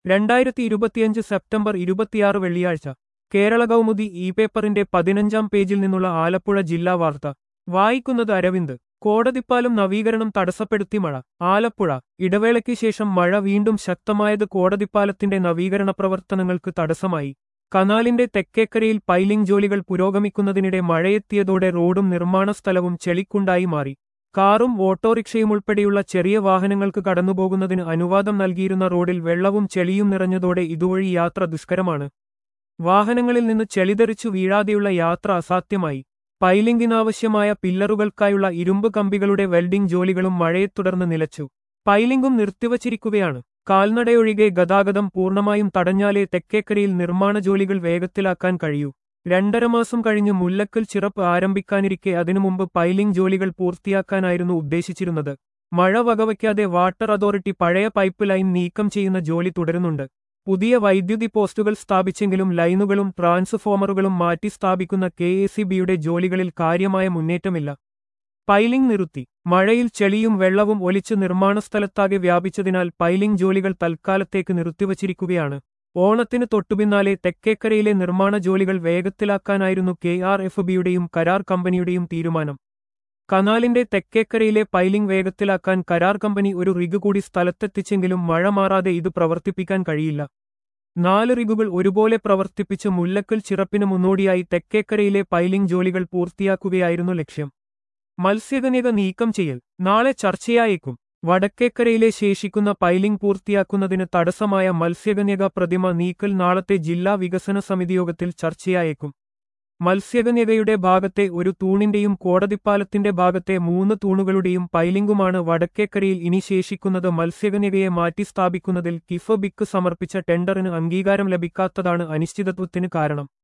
രണ്ടായിരത്തി ഇരുപത്തിയഞ്ച് സെപ്റ്റംബർ ഇരുപത്തിയാറ് വെള്ളിയാഴ്ച കേരള കൗമുദി ഇ പേപ്പറിന്റെ പതിനഞ്ചാം പേജിൽ നിന്നുള്ള ആലപ്പുഴ ജില്ലാ വാർത്ത വായിക്കുന്നത് അരവിന്ദ് കോടതിപ്പാലം നവീകരണം തടസ്സപ്പെടുത്തി മഴ ആലപ്പുഴ ഇടവേളയ്ക്ക് ശേഷം മഴ വീണ്ടും ശക്തമായത് കോടതിപ്പാലത്തിന്റെ നവീകരണ പ്രവർത്തനങ്ങൾക്ക് തടസ്സമായി കനാലിന്റെ തെക്കേക്കരയിൽ പൈലിംഗ് ജോലികൾ പുരോഗമിക്കുന്നതിനിടെ മഴയെത്തിയതോടെ റോഡും നിർമ്മാണ സ്ഥലവും ചെളിക്കുണ്ടായി മാറി കാറും ഓട്ടോറിക്ഷയും ഉൾപ്പെടെയുള്ള ചെറിയ വാഹനങ്ങൾക്ക് കടന്നുപോകുന്നതിന് അനുവാദം നൽകിയിരുന്ന റോഡിൽ വെള്ളവും ചെളിയും നിറഞ്ഞതോടെ ഇതുവഴി യാത്ര ദുഷ്കരമാണ് വാഹനങ്ങളിൽ നിന്ന് ചെളിതെറിച്ചു വീഴാതെയുള്ള യാത്ര അസാധ്യമായി പൈലിംഗിനാവശ്യമായ പില്ലറുകൾക്കായുള്ള ഇരുമ്പ് കമ്പികളുടെ വെൽഡിംഗ് ജോലികളും മഴയെ തുടർന്ന് നിലച്ചു പൈലിംഗും നിർത്തിവച്ചിരിക്കുകയാണ് കാൽനടയൊഴികെ ഗതാഗതം പൂർണ്ണമായും തടഞ്ഞാലേ തെക്കേക്കരയിൽ നിർമ്മാണ ജോലികൾ വേഗത്തിലാക്കാൻ കഴിയൂ രണ്ടര മാസം കഴിഞ്ഞ് മുല്ലക്കൽ ചിറപ്പ് ആരംഭിക്കാനിരിക്കെ അതിനു മുമ്പ് പൈലിംഗ് ജോലികൾ പൂർത്തിയാക്കാനായിരുന്നു ഉദ്ദേശിച്ചിരുന്നത് മഴ വകവയ്ക്കാതെ വാട്ടർ അതോറിറ്റി പഴയ പൈപ്പ് ലൈൻ നീക്കം ചെയ്യുന്ന ജോലി തുടരുന്നുണ്ട് പുതിയ വൈദ്യുതി പോസ്റ്റുകൾ സ്ഥാപിച്ചെങ്കിലും ലൈനുകളും ട്രാൻസ്ഫോമറുകളും മാറ്റി സ്ഥാപിക്കുന്ന കെ ജോലികളിൽ കാര്യമായ മുന്നേറ്റമില്ല പൈലിംഗ് നിർത്തി മഴയിൽ ചെളിയും വെള്ളവും ഒലിച്ച് നിർമ്മാണ സ്ഥലത്താകെ വ്യാപിച്ചതിനാൽ പൈലിംഗ് ജോലികൾ തൽക്കാലത്തേക്ക് നിർത്തിവച്ചിരിക്കുകയാണ് ഓണത്തിന് തൊട്ടുപിന്നാലെ തെക്കേക്കരയിലെ നിർമ്മാണ ജോലികൾ വേഗത്തിലാക്കാനായിരുന്നു കെ ആർ എഫ് ബിയുടെയും കരാർ കമ്പനിയുടെയും തീരുമാനം കനാലിന്റെ തെക്കേക്കരയിലെ പൈലിംഗ് വേഗത്തിലാക്കാൻ കരാർ കമ്പനി ഒരു റിഗ് കൂടി സ്ഥലത്തെത്തിച്ചെങ്കിലും മഴ മാറാതെ ഇത് പ്രവർത്തിപ്പിക്കാൻ കഴിയില്ല നാല് റിഗുകൾ ഒരുപോലെ പ്രവർത്തിപ്പിച്ച് മുല്ലക്കൽ ചിറപ്പിന് മുന്നോടിയായി തെക്കേക്കരയിലെ പൈലിംഗ് ജോലികൾ പൂർത്തിയാക്കുകയായിരുന്നു ലക്ഷ്യം മത്സ്യകന്യക നീക്കം ചെയ്യൽ നാളെ ചർച്ചയായേക്കും വടക്കേക്കരയിലെ ശേഷിക്കുന്ന പൈലിംഗ് പൂർത്തിയാക്കുന്നതിന് തടസ്സമായ മത്സ്യകന്യക പ്രതിമ നീക്കൽ നാളത്തെ ജില്ലാ വികസന സമിതി യോഗത്തിൽ ചർച്ചയായേക്കും മത്സ്യകന്യകയുടെ ഭാഗത്തെ ഒരു തൂണിന്റെയും കോടതിപ്പാലത്തിന്റെ ഭാഗത്തെ മൂന്ന് തൂണുകളുടെയും പൈലിംഗുമാണ് വടക്കേക്കരയിൽ ഇനി ശേഷിക്കുന്നത് മത്സ്യകന്യകയെ മാറ്റി സ്ഥാപിക്കുന്നതിൽ കിഫബിക്ക് സമർപ്പിച്ച ടെൻഡറിന് അംഗീകാരം ലഭിക്കാത്തതാണ് അനിശ്ചിതത്വത്തിന് കാരണം